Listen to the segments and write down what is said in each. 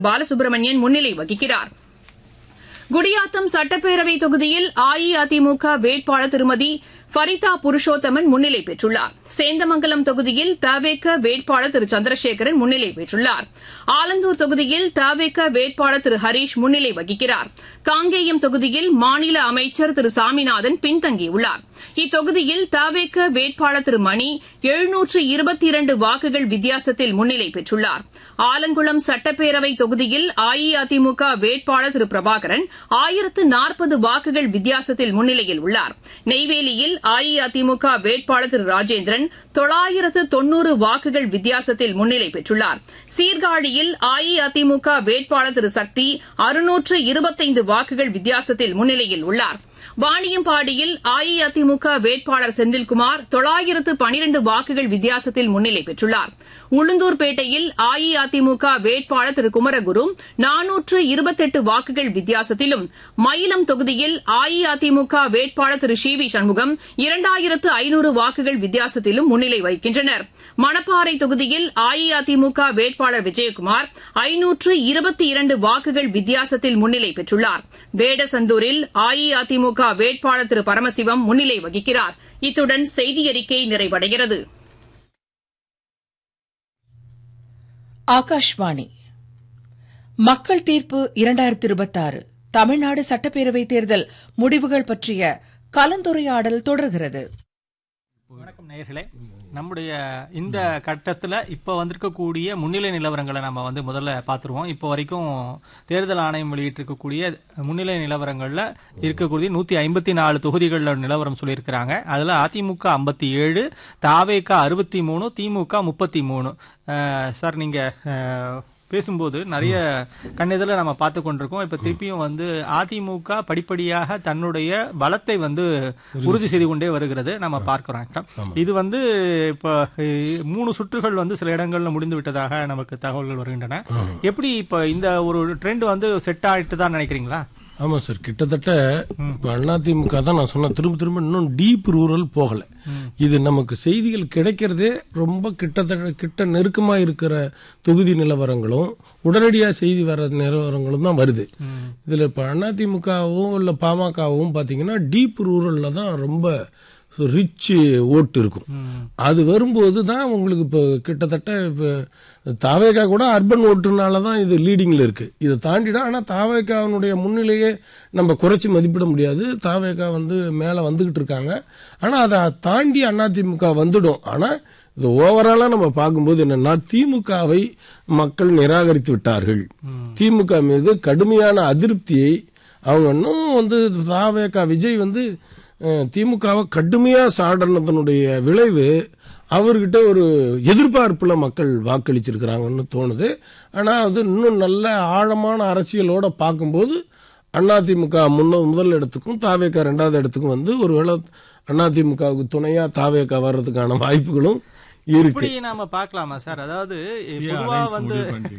பாலசுப்ரமணியன் முன்னிலை வகிக்கிறார் குடியாத்தம் சட்டப்பேரவை தொகுதியில் அஇஅதிமுக வேட்பாளர் திருமதி ஃபரிதா புருஷோத்தமன் முன்னிலை பெற்றுள்ளார் சேந்தமங்கலம் தொகுதியில் தவேக வேட்பாளர் திரு சந்திரசேகரன் முன்னிலை பெற்றுள்ளார் ஆலந்தூர் தொகுதியில் தவேக வேட்பாளர் திரு ஹரீஷ் முன்னிலை வகிக்கிறார் காங்கேயம் தொகுதியில் மாநில அமைச்சர் திரு சாமிநாதன் பின்தங்கியுள்ளார் இத்தொகுதியில் தவேக வேட்பாளர் திரு மணி எழுநூற்று இருபத்தி இரண்டு வாக்குகள் வித்தியாசத்தில் முன்னிலை பெற்றுள்ளார் ஆலங்குளம் சட்டப்பேரவை தொகுதியில் அஇஅதிமுக வேட்பாளர் திரு பிரபாகரன் ஆயிரத்து நாற்பது வாக்குகள் வித்தியாசத்தில் முன்னிலையில் உள்ளார் நெய்வேலியில் அஇஅதிமுக வேட்பாளர் திரு ராஜேந்திரன் தொள்ளாயிரத்து தொன்னூறு வாக்குகள் வித்தியாசத்தில் முன்னிலை பெற்றுள்ளார் சீர்காழியில் அஇஅதிமுக வேட்பாளர் திரு சக்தி அறுநூற்று இருபத்தைந்து வாக்குகள் வித்தியாசத்தில் முன்னிலையில் உள்ளார் வாணியம்பாடியில் அஇஅதிமுக வேட்பாளர் செந்தில்குமார் தொள்ளாயிரத்து பனிரண்டு வாக்குகள் வித்தியாசத்தில் முன்னிலை பெற்றுள்ளார் உளுந்தூர்பேட்டையில் அஇஅதிமுக வேட்பாளர் திரு குமரகுரு நானூற்று இருபத்தெட்டு வாக்குகள் வித்தியாசத்திலும் மயிலம் தொகுதியில் அஇஅதிமுக வேட்பாளர் திரு சி வி சண்முகம் இரண்டாயிரத்து ஐநூறு வாக்குகள் வித்தியாசத்திலும் முன்னிலை வகிக்கின்றனர் மணப்பாறை தொகுதியில் அஇஅதிமுக வேட்பாளர் விஜயகுமார் ஐநூற்று இருபத்தி இரண்டு வாக்குகள் வித்தியாசத்தில் முன்னிலை பெற்றுள்ளார் வேடசந்தூரில் அஇஅதிமுக வேட்பாளர் திரு பரமசிவம் முன்னிலை வகிக்கிறார் இத்துடன் செய்தியறிக்கை நிறைவடைகிறது ஆகாஷ்வாணி மக்கள் தீர்ப்பு இரண்டாயிரத்தி இருபத்தாறு தமிழ்நாடு சட்டப்பேரவை தேர்தல் முடிவுகள் பற்றிய கலந்துரையாடல் தொடர்கிறது வணக்கம் நேயர்களே நம்முடைய இந்த கட்டத்தில் இப்போ வந்திருக்கக்கூடிய முன்னிலை நிலவரங்களை நம்ம வந்து முதல்ல பார்த்துருவோம் இப்போ வரைக்கும் தேர்தல் ஆணையம் வெளியிட்டிருக்கக்கூடிய முன்னிலை நிலவரங்களில் இருக்கக்கூடிய நூற்றி ஐம்பத்தி நாலு தொகுதிகளில் நிலவரம் சொல்லியிருக்கிறாங்க அதில் அதிமுக ஐம்பத்தி ஏழு தாவேக அறுபத்தி மூணு திமுக முப்பத்தி மூணு சார் நீங்கள் பேசும்போது நிறைய கண்ணெதில் நம்ம பார்த்து கொண்டிருக்கோம் இப்ப திருப்பியும் வந்து அதிமுக படிப்படியாக தன்னுடைய பலத்தை வந்து உறுதி செய்து கொண்டே வருகிறது நம்ம பார்க்கிறோம் இது வந்து இப்ப மூணு சுற்றுகள் வந்து சில இடங்கள்ல முடிந்து விட்டதாக நமக்கு தகவல்கள் வருகின்றன எப்படி இப்ப இந்த ஒரு ட்ரெண்ட் வந்து செட் ஆயிட்டு தான் நினைக்கிறீங்களா ஆமா சார் கிட்டத்தட்ட இப்ப அதிமுக தான் நான் சொன்ன திரும்ப திரும்ப இன்னும் டீப் ரூரல் போகல இது நமக்கு செய்திகள் கிடைக்கிறதே ரொம்ப கிட்டத்தட்ட கிட்ட நெருக்கமா இருக்கிற தொகுதி நிலவரங்களும் உடனடியா செய்தி வர நிலவரங்களும் தான் வருது இதுல இப்ப அதிமுகவும் இல்ல பாமகவும் பாத்தீங்கன்னா டீப் ரூரல்ல தான் ரொம்ப ரிச் ஓட்டு இருக்கும் அது வரும்போது தான் உங்களுக்கு இப்போ கிட்டத்தட்ட இப்போ தாவேகா கூட அர்பன் ஓட்டுனால தான் இது லீடிங்கில் இருக்கு இதை தாண்டிடும் ஆனால் தாவேகாவினுடைய முன்னிலையே நம்ம குறைச்சி மதிப்பிட முடியாது தாவேகா வந்து மேலே வந்துகிட்டு இருக்காங்க ஆனால் அதை தாண்டி அதிமுக வந்துடும் ஆனால் இது ஓவராலா நம்ம பார்க்கும்போது என்னன்னா திமுகவை மக்கள் நிராகரித்து விட்டார்கள் திமுக மீது கடுமையான அதிருப்தியை அவங்க இன்னும் வந்து தாவேகா விஜய் வந்து திமுகவை கடுமையா சாடனதனுடைய விளைவு அவர்கிட்ட ஒரு எதிர்பார்ப்புல மக்கள் வாக்களிச்சிருக்கிறாங்கன்னு தோணுது ஆனா அது இன்னும் நல்ல ஆழமான அரசியலோட பார்க்கும்போது அதிமுக முன்ன முதல் இடத்துக்கும் தாவேக்கா ரெண்டாவது இடத்துக்கும் வந்து ஒருவேளை அதிமுகவுக்கு துணையா தாவேக்கா வர்றதுக்கான வாய்ப்புகளும் இருக்கு இப்படி நாம பார்க்கலாமா சார் அதாவது பொதுவா வந்து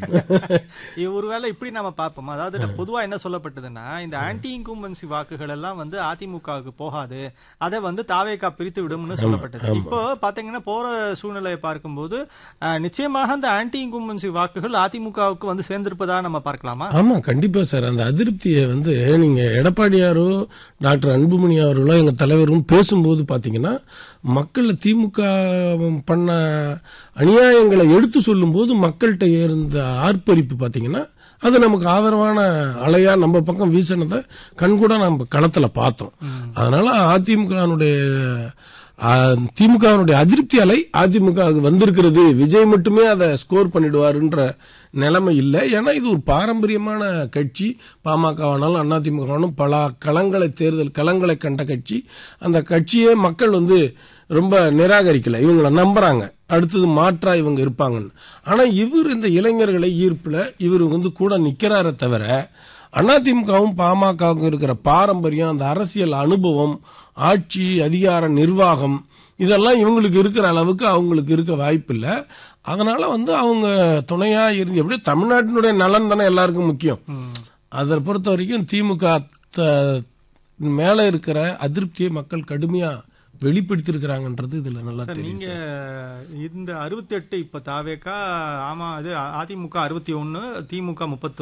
ஒருவேளை இப்படி நாம பார்ப்போம் அதாவது பொதுவா என்ன சொல்லப்பட்டதுன்னா இந்த ஆன்டி இன்கும்பன்சி வாக்குகள் எல்லாம் வந்து அதிமுகவுக்கு போகாது அதை வந்து தாவேக்கா பிரித்து விடும்னு சொல்லப்பட்டது இப்போ பாத்தீங்கன்னா போற சூழ்நிலையை பார்க்கும்போது நிச்சயமாக அந்த ஆன்டி இன்கும்பன்சி வாக்குகள் அதிமுகவுக்கு வந்து சேர்ந்திருப்பதா நம்ம பார்க்கலாமா ஆமா கண்டிப்பா சார் அந்த அதிருப்தியை வந்து நீங்க எடப்பாடியாரோ டாக்டர் அன்புமணி அவர்களோ எங்க தலைவரும் பேசும்போது பாத்தீங்கன்னா மக்கள் திமுக பண்ண அநியாயங்களை எடுத்து சொல்லும்போது மக்கள்கிட்ட இருந்த ஆர்ப்பரிப்பு பார்த்தீங்கன்னா அது நமக்கு ஆதரவான அலையா நம்ம பக்கம் வீசினதை கண்கூட நம்ம களத்துல பார்த்தோம் அதனால அதிமுகனுடைய திமுகவினுடைய அதிருப்தி அலை அதிமுக வந்திருக்கிறது விஜய் மட்டுமே அதை ஸ்கோர் பண்ணிடுவாருன்ற நிலைமை இல்லை ஏன்னா இது ஒரு பாரம்பரியமான கட்சி பாமகவானாலும் அதிமுகவானும் பல களங்களை தேர்தல் களங்களை கண்ட கட்சி அந்த கட்சியே மக்கள் வந்து ரொம்ப நிராகரிக்கல இவங்களை நம்புறாங்க அடுத்தது மாற்றா இவங்க இருப்பாங்கன்னு ஆனா இவர் இந்த இளைஞர்களை ஈர்ப்புல இவர் வந்து கூட நிக்கிறார தவிர அதிமுகவும் பாமகவும் இருக்கிற பாரம்பரியம் அந்த அரசியல் அனுபவம் ஆட்சி அதிகார நிர்வாகம் இதெல்லாம் இவங்களுக்கு இருக்கிற அளவுக்கு அவங்களுக்கு இருக்க வாய்ப்பு இல்லை அதனால வந்து அவங்க துணையா இருந்து எப்படி தமிழ்நாட்டினுடைய நலன் தானே எல்லாருக்கும் முக்கியம் அதை பொறுத்த வரைக்கும் திமுக மேல இருக்கிற அதிருப்தியை மக்கள் கடுமையா வெளிப்படுத்தியிருக்கிறாங்கன்றது இதுல நல்லா சார் தெரியும் நீங்க இந்த அறுபத்தெட்டு இப்ப தாவேக்கா ஆமா இது அதிமுக அறுபத்தி ஒன்னு திமுக முப்பத்தி